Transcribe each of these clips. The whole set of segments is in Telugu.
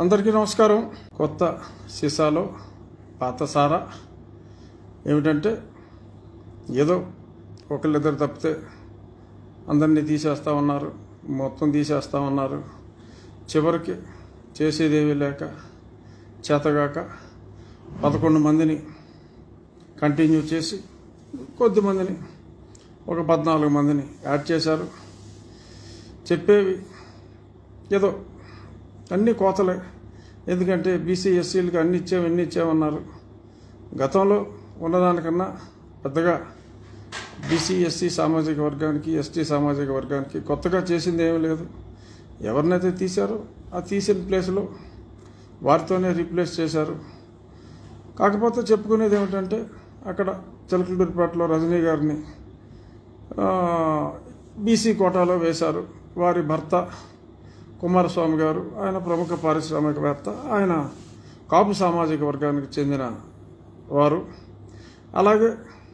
అందరికీ నమస్కారం కొత్త సీసాలో పాత సారా ఏమిటంటే ఏదో ఒకళ్ళిద్దరు తప్పితే అందరినీ తీసేస్తా ఉన్నారు మొత్తం తీసేస్తా ఉన్నారు చివరికి చేసేదేమీ లేక చేతగాక పదకొండు మందిని కంటిన్యూ చేసి కొద్ది మందిని ఒక పద్నాలుగు మందిని యాడ్ చేశారు చెప్పేవి ఏదో అన్ని కోతలే ఎందుకంటే బీసీ ఎస్సీలకు అన్ని ఇచ్చాము ఎన్ని ఇచ్చామన్నారు గతంలో ఉన్నదానికన్నా పెద్దగా బీసీ ఎస్సీ సామాజిక వర్గానికి ఎస్టీ సామాజిక వర్గానికి కొత్తగా చేసింది ఏమీ లేదు ఎవరినైతే తీశారో ఆ తీసిన ప్లేస్లో వారితోనే రీప్లేస్ చేశారు కాకపోతే చెప్పుకునేది ఏమిటంటే అక్కడ చిలకలూరిపేటలో రజనీ గారిని బీసీ కోటాలో వేశారు వారి భర్త కుమారస్వామి గారు ఆయన ప్రముఖ పారిశ్రామికవేత్త ఆయన కాపు సామాజిక వర్గానికి చెందిన వారు అలాగే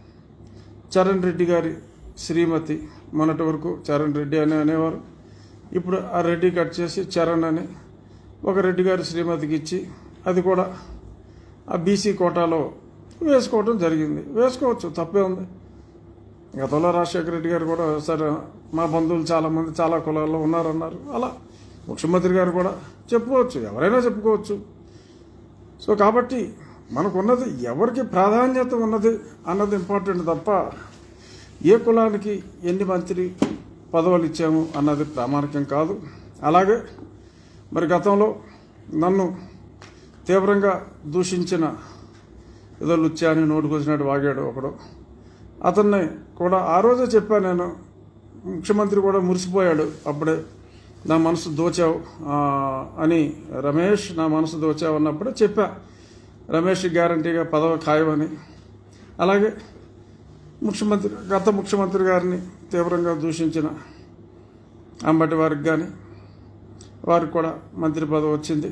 చరణ్ రెడ్డి గారి శ్రీమతి మొన్నటి వరకు చరణ్ రెడ్డి అని అనేవారు ఇప్పుడు ఆ రెడ్డి కట్ చేసి చరణ్ అని ఒక రెడ్డి గారి శ్రీమతికి ఇచ్చి అది కూడా ఆ బీసీ కోటాలో వేసుకోవటం జరిగింది వేసుకోవచ్చు తప్పే ఉంది గతంలో రాజశేఖర రెడ్డి గారు కూడా సరే మా బంధువులు చాలామంది చాలా కులాల్లో ఉన్నారన్నారు అలా ముఖ్యమంత్రి గారు కూడా చెప్పుకోవచ్చు ఎవరైనా చెప్పుకోవచ్చు సో కాబట్టి మనకున్నది ఎవరికి ప్రాధాన్యత ఉన్నది అన్నది ఇంపార్టెంట్ తప్ప ఏ కులానికి ఎన్ని మంత్రి పదవులు ఇచ్చాము అన్నది ప్రామాణికం కాదు అలాగే మరి గతంలో నన్ను తీవ్రంగా దూషించిన ఏదో లుచ్చా అని నోటుకొచ్చినట్టు వాగాడు ఒకడు అతన్ని కూడా ఆ రోజే చెప్పాను నేను ముఖ్యమంత్రి కూడా మురిసిపోయాడు అప్పుడే నా మనసు దోచావు ఆ, అని రమేష్ నా మనసు దోచావు అన్నప్పుడే చెప్పా రమేష్ గ్యారంటీగా పదవి ఖాయమని అలాగే ముఖ్యమంత్రి గత ముఖ్యమంత్రి గారిని తీవ్రంగా దూషించిన అంబటి వారికి కానీ వారికి కూడా మంత్రి పదవి వచ్చింది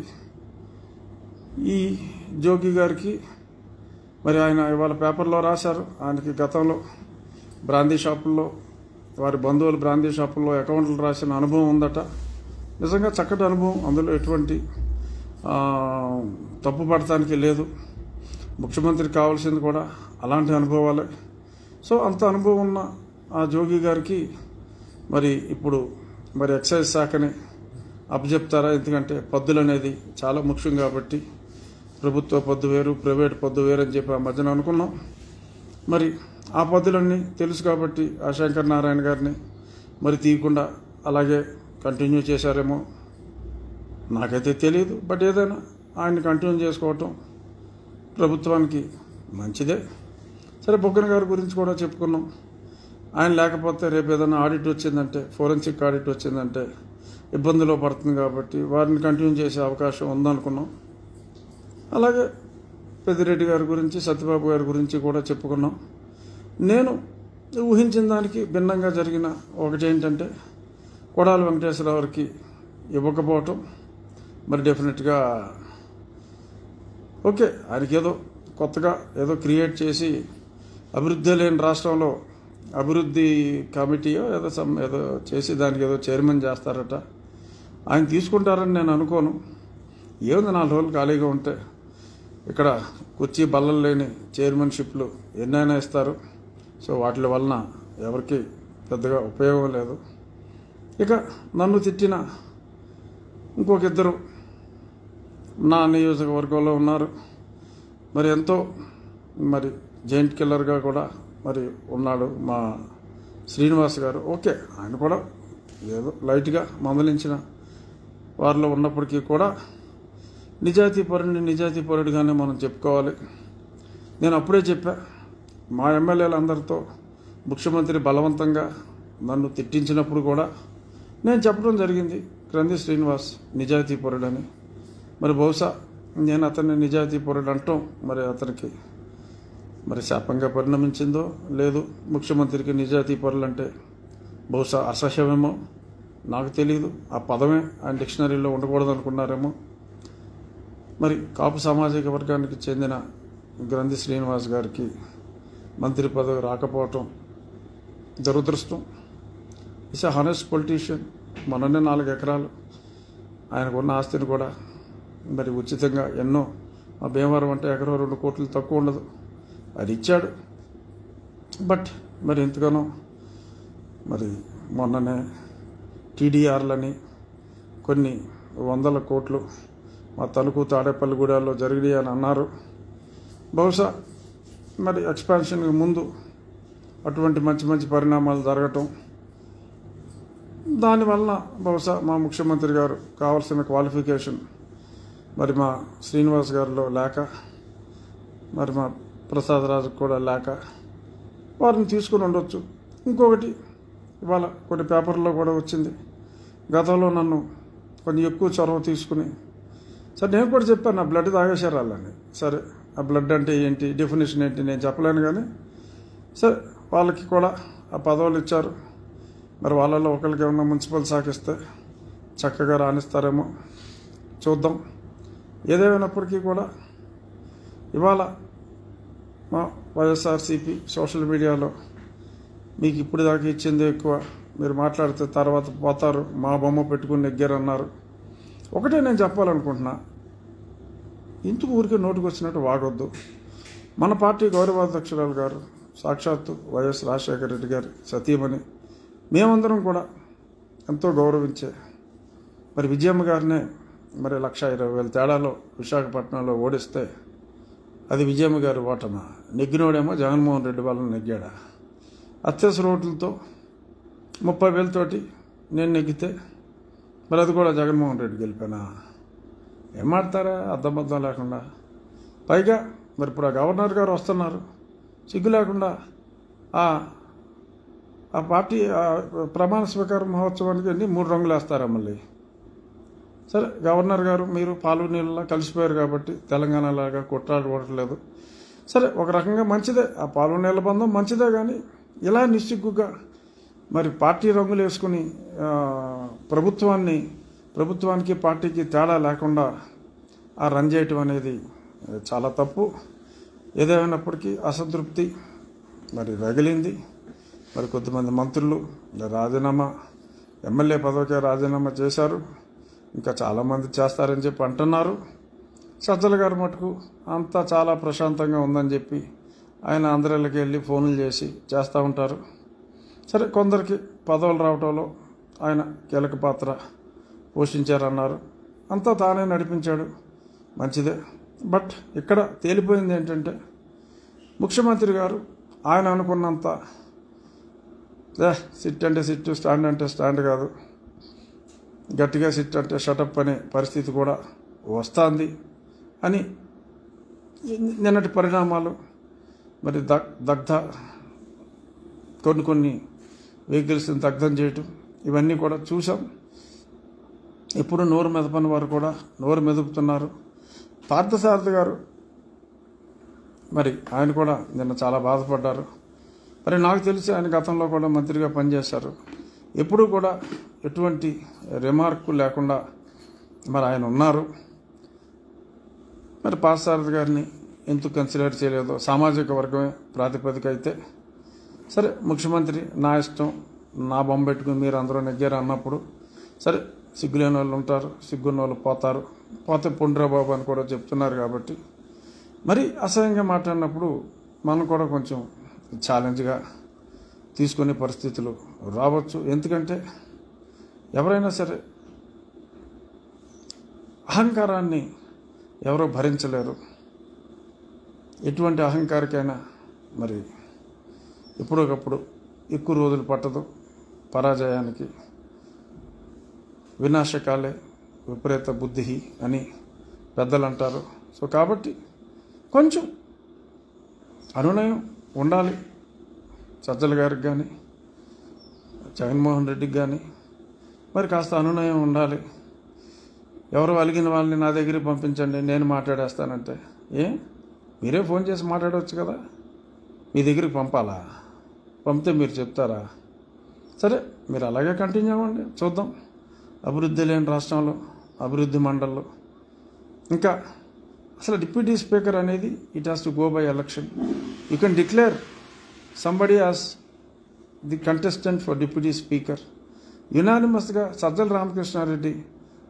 ఈ జోగి గారికి మరి ఆయన ఇవాళ పేపర్లో రాశారు ఆయనకి గతంలో బ్రాందీ షాపుల్లో వారి బంధువులు బ్రాందీ షాపుల్లో అకౌంట్లు రాసిన అనుభవం ఉందట నిజంగా చక్కటి అనుభవం అందులో ఎటువంటి ఆ, తప్పు పడటానికి లేదు ముఖ్యమంత్రికి కావాల్సింది కూడా అలాంటి అనుభవాలే సో అంత అనుభవం ఉన్న ఆ జోగి గారికి మరి ఇప్పుడు మరి ఎక్సైజ్ శాఖని అప్పచెప్తారా ఎందుకంటే పద్దులు అనేది చాలా ముఖ్యం కాబట్టి ప్రభుత్వ పద్దు వేరు ప్రైవేట్ పద్దు వేరు అని చెప్పి ఆ మధ్యన అనుకున్నాం మరి ఆ పద్ధతులన్నీ తెలుసు కాబట్టి ఆ శంకర్ నారాయణ గారిని మరి తీయకుండా అలాగే కంటిన్యూ చేశారేమో నాకైతే తెలియదు బట్ ఏదైనా ఆయన్ని కంటిన్యూ చేసుకోవటం ప్రభుత్వానికి మంచిదే సరే బొగ్గన గారి గురించి కూడా చెప్పుకున్నాం ఆయన లేకపోతే రేపు ఏదైనా ఆడిట్ వచ్చిందంటే ఫోరెన్సిక్ ఆడిట్ వచ్చిందంటే ఇబ్బందిలో పడుతుంది కాబట్టి వారిని కంటిన్యూ చేసే అవకాశం ఉందనుకున్నాం అలాగే పెద్దిరెడ్డి గారి గురించి సత్యబాబు గారి గురించి కూడా చెప్పుకున్నాం నేను ఊహించిన దానికి భిన్నంగా జరిగిన ఒకటి ఏంటంటే కొడాలి వెంకటేశ్వరరావుకి ఇవ్వకపోవటం మరి డెఫినెట్గా ఓకే ఆయనకి ఏదో కొత్తగా ఏదో క్రియేట్ చేసి అభివృద్ధి లేని రాష్ట్రంలో అభివృద్ధి కమిటీయో ఏదో సమ్ ఏదో చేసి దానికి ఏదో చైర్మన్ చేస్తారట ఆయన తీసుకుంటారని నేను అనుకోను ఏముంది నాలుగు రోజులు ఖాళీగా ఉంటే ఇక్కడ కుర్చీ బల్లలు లేని చైర్మన్షిప్లు ఎన్నైనా ఇస్తారు సో వాటి వలన ఎవరికి పెద్దగా ఉపయోగం లేదు ఇక నన్ను తిట్టిన ఇంకొక ఇద్దరు నా నియోజకవర్గంలో ఉన్నారు మరి ఎంతో మరి జైంట్ కిల్లర్గా కూడా మరి ఉన్నాడు మా శ్రీనివాస్ గారు ఓకే ఆయన కూడా ఏదో లైట్గా మందలించిన వారిలో ఉన్నప్పటికీ కూడా నిజాయితీ పరుడిని నిజాయితీ పరుడిగానే మనం చెప్పుకోవాలి నేను అప్పుడే చెప్పా మా ఎమ్మెల్యేలందరితో ముఖ్యమంత్రి బలవంతంగా నన్ను తిట్టించినప్పుడు కూడా నేను చెప్పడం జరిగింది క్రంది శ్రీనివాస్ నిజాయితీ పరుడని మరి బహుశా నేను అతన్ని నిజాయితీ పరుడు అంటాం మరి అతనికి మరి శాపంగా పరిణమించిందో లేదు ముఖ్యమంత్రికి నిజాయితీ పరులు అంటే బహుశా అసహ్యమేమో నాకు తెలియదు ఆ పదమే ఆయన డిక్షనరీలో ఉండకూడదు అనుకున్నారేమో మరి కాపు సామాజిక వర్గానికి చెందిన గ్రంథి శ్రీనివాస్ గారికి మంత్రి పదవి రాకపోవటం దురదృష్టం ఇస్ అ హానెస్ట్ పొలిటీషియన్ మొన్ననే నాలుగు ఎకరాలు ఆయనకున్న ఆస్తిని కూడా మరి ఉచితంగా ఎన్నో ఆ భీమవరం అంటే ఎకరం రెండు కోట్లు తక్కువ ఉండదు అది ఇచ్చాడు బట్ మరి ఎంతగానో మరి మొన్ననే టీడీఆర్లని కొన్ని వందల కోట్లు మా తణుకు తాడేపల్లిగూడెల్లో జరిగినాయి అని అన్నారు బహుశా మరి ఎక్స్పాన్షన్కి ముందు అటువంటి మంచి మంచి పరిణామాలు జరగటం దానివల్ల బహుశా మా ముఖ్యమంత్రి గారు కావాల్సిన క్వాలిఫికేషన్ మరి మా శ్రీనివాస్ గారిలో లేక మరి మా ప్రసాద్ రాజు కూడా లేక వారిని తీసుకుని ఉండొచ్చు ఇంకొకటి ఇవాళ కొన్ని పేపర్లో కూడా వచ్చింది గతంలో నన్ను కొంచెం ఎక్కువ చొరవ తీసుకుని సరే నేను కూడా చెప్పాను నా బ్లడ్ తాగేశారు వాళ్ళని సరే ఆ బ్లడ్ అంటే ఏంటి డెఫినేషన్ ఏంటి నేను చెప్పలేను కానీ సరే వాళ్ళకి కూడా ఆ పదవులు ఇచ్చారు మరి వాళ్ళలో ఒకరికి ఏమన్నా మున్సిపల్ శాఖ ఇస్తే చక్కగా రాణిస్తారేమో చూద్దాం ఏదేమైనప్పటికీ కూడా ఇవాళ మా వైఎస్ఆర్సీపీ సోషల్ మీడియాలో మీకు ఇప్పుడు దాకా ఇచ్చింది ఎక్కువ మీరు మాట్లాడితే తర్వాత పోతారు మా బొమ్మ పెట్టుకుని నెగ్గారన్నారు ఒకటే నేను చెప్పాలనుకుంటున్నా ఇందుకు ఊరికే నోటికి వచ్చినట్టు వాగొద్దు మన పార్టీ గౌరవాధ్యక్షురాలు గారు సాక్షాత్తు వైఎస్ రాజశేఖర రెడ్డి గారి సతీమణి మేమందరం కూడా ఎంతో గౌరవించే మరి విజయమ్మ గారినే మరి లక్ష ఇరవై వేల తేడాలో విశాఖపట్నంలో ఓడిస్తే అది విజయమ్మ గారి ఓటమా నెగ్గినోడేమో జగన్మోహన్ రెడ్డి వాళ్ళని నెగ్గాడా అత్యవసర ఓట్లతో ముప్పై వేలతోటి నేను నెగ్గితే మరి అది కూడా జగన్మోహన్ రెడ్డి గెలిపానా ఏం మాడతారా అర్థమర్థం లేకుండా పైగా మరి ఇప్పుడు ఆ గవర్నర్ గారు వస్తున్నారు సిగ్గు లేకుండా ఆ ఆ పార్టీ ఆ ప్రమాణ స్వీకార మహోత్సవానికి వెళ్ళి మూడు రంగులు వేస్తారా మళ్ళీ సరే గవర్నర్ గారు మీరు పాలు నీళ్ళ కలిసిపోయారు కాబట్టి తెలంగాణ లాగా కొట్లాడుకోవట్లేదు సరే ఒక రకంగా మంచిదే ఆ పాలు నీళ్ళ బంధం మంచిదే కానీ ఇలా నిస్సిగ్గుగా మరి పార్టీ రంగులు వేసుకుని ఆ, ప్రభుత్వాన్ని ప్రభుత్వానికి పార్టీకి తేడా లేకుండా ఆ రన్ చేయటం అనేది చాలా తప్పు ఏదేమైనప్పటికీ అసంతృప్తి మరి రగిలింది మరి కొంతమంది మంత్రులు రాజీనామా ఎమ్మెల్యే పదవికే రాజీనామా చేశారు ఇంకా చాలామంది చేస్తారని చెప్పి అంటున్నారు సజ్జల గారు మటుకు అంతా చాలా ప్రశాంతంగా ఉందని చెప్పి ఆయన ఆంధ్రాలకి వెళ్ళి ఫోన్లు చేసి చేస్తూ ఉంటారు సరే కొందరికి పదవులు రావటంలో ఆయన కీలక పాత్ర పోషించారన్నారు అంతా తానే నడిపించాడు మంచిదే బట్ ఇక్కడ తేలిపోయింది ఏంటంటే ముఖ్యమంత్రి గారు ఆయన అనుకున్నంత "ఏ, సిట్ అంటే సిట్ స్టాండ్ అంటే స్టాండ్ కాదు గట్టిగా సిట్ అంటే షటప్ అనే పరిస్థితి కూడా వస్తుంది అని నిన్నటి పరిణామాలు మరి దగ్ దగ్ధ కొన్ని కొన్ని వెహికల్స్ని దగ్ధం చేయటం ఇవన్నీ కూడా చూసాం ఇప్పుడు నోరు మెదపని వారు కూడా నోరు మెదుపుతున్నారు పార్థసారథి గారు మరి ఆయన కూడా నిన్న చాలా బాధపడ్డారు మరి నాకు తెలిసి ఆయన గతంలో కూడా మంత్రిగా పనిచేశారు ఎప్పుడూ కూడా ఎటువంటి రిమార్కు లేకుండా మరి ఆయన ఉన్నారు మరి పార్థసారథి గారిని ఎందుకు కన్సిడర్ చేయలేదో సామాజిక వర్గమే ప్రాతిపదిక అయితే సరే ముఖ్యమంత్రి నా ఇష్టం నా బొమ్మ పెట్టుకుని మీరు అందరూ నెగ్గారు అన్నప్పుడు సరే సిగ్గులేని వాళ్ళు ఉంటారు సిగ్గున్న వాళ్ళు పోతారు పోతే పుండ్రా బాబు అని కూడా చెప్తున్నారు కాబట్టి మరి అసహ్యంగా మాట్లాడినప్పుడు మనం కూడా కొంచెం ఛాలెంజ్గా తీసుకునే పరిస్థితులు రావచ్చు ఎందుకంటే ఎవరైనా సరే అహంకారాన్ని ఎవరో భరించలేరు ఎటువంటి అహంకారికైనా మరి ఎప్పుడొకప్పుడు ఎక్కువ రోజులు పట్టదు పరాజయానికి వినాశకాలే విపరీత బుద్ధి అని పెద్దలు అంటారు సో కాబట్టి కొంచెం అనునయం ఉండాలి సజ్జల గారికి కానీ జగన్మోహన్ రెడ్డికి కానీ మరి కాస్త అనునయం ఉండాలి ఎవరు అలిగిన వాళ్ళని నా దగ్గరికి పంపించండి నేను మాట్లాడేస్తానంటే ఏ మీరే ఫోన్ చేసి మాట్లాడవచ్చు కదా మీ దగ్గరికి పంపాలా పంపితే మీరు చెప్తారా సరే మీరు అలాగే కంటిన్యూ అవ్వండి చూద్దాం అభివృద్ధి లేని రాష్ట్రంలో అభివృద్ధి మండల్లో ఇంకా అసలు డిప్యూటీ స్పీకర్ అనేది it has to go by election you can declare somebody as the contestant for deputy speaker యునానిమస్గా సజ్జల రామకృష్ణారెడ్డి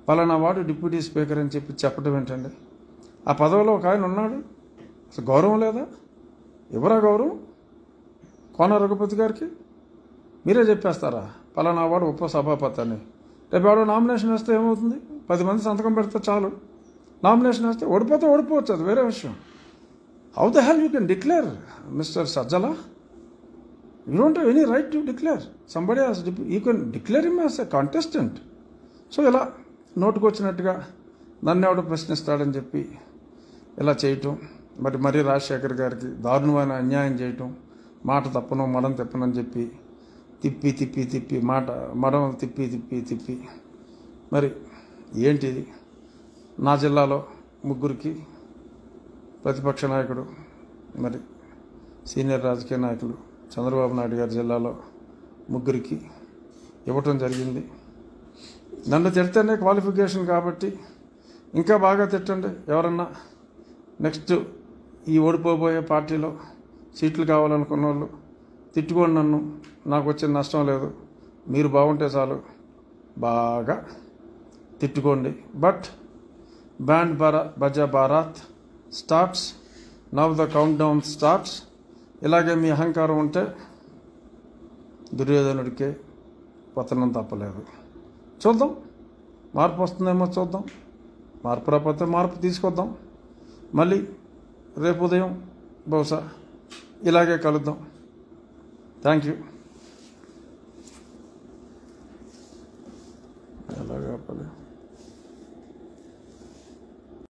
పలానా వాడు డిప్యూటీ స్పీకర్ అని చెప్పి చెప్పడం ఏంటండి ఆ పదవిలో ఒక ఆయన ఉన్నాడు అసలు గౌరవం లేదా ఎవరా గౌరవం కోన రఘుపతి గారికి మీరే చెప్పేస్తారా పలానా వాడు ఉప సభాపతి అని రేపు ఎవడో నామినేషన్ వేస్తే ఏమవుతుంది పది మంది సంతకం పెడితే చాలు నామినేషన్ వేస్తే ఓడిపోతే ఓడిపోవచ్చు అది వేరే విషయం how the hell you can declare mister Sajjala you don't have any right to declare somebody has you can declare him as a contestant so ఇలా నోటుకు వచ్చినట్టుగా నన్ను ఎవడు ప్రశ్నిస్తాడని చెప్పి ఇలా చేయటం మరి మరీ రాజశేఖర్ గారికి దారుణమైన అన్యాయం చేయటం మాట తప్పను మడం తిప్పనని చెప్పి తిప్పి తిప్పి తిప్పి మాట మడం తిప్పి తిప్పి తిప్పి మరి ఏంటిది నా జిల్లాలో ముగ్గురికి ప్రతిపక్ష నాయకుడు మరి సీనియర్ రాజకీయ నాయకులు చంద్రబాబు నాయుడు గారి జిల్లాలో ముగ్గురికి ఇవ్వటం జరిగింది నన్ను తిడితేనే క్వాలిఫికేషన్ కాబట్టి ఇంకా బాగా తిట్టండి ఎవరన్నా నెక్స్ట్ ఈ ఓడిపోబోయే పార్టీలో సీట్లు కావాలనుకున్న వాళ్ళు తిట్టుకోండి నన్ను నాకు వచ్చిన నష్టం లేదు మీరు బాగుంటే చాలు బాగా తిట్టుకోండి but band Bara Baja Baraat starts now the count down starts ఇలాగే మీ అహంకారం ఉంటే దుర్యోధనుడికే పతనం తప్పలేదు చూద్దాం మార్పు వస్తుందేమో చూద్దాం మార్పు రాకపోతే మార్పు తీసుకొద్దాం మళ్ళీ రేపు ఉదయం బహుశా ఇలాగే కలుద్దాం థ్యాంక్ యూ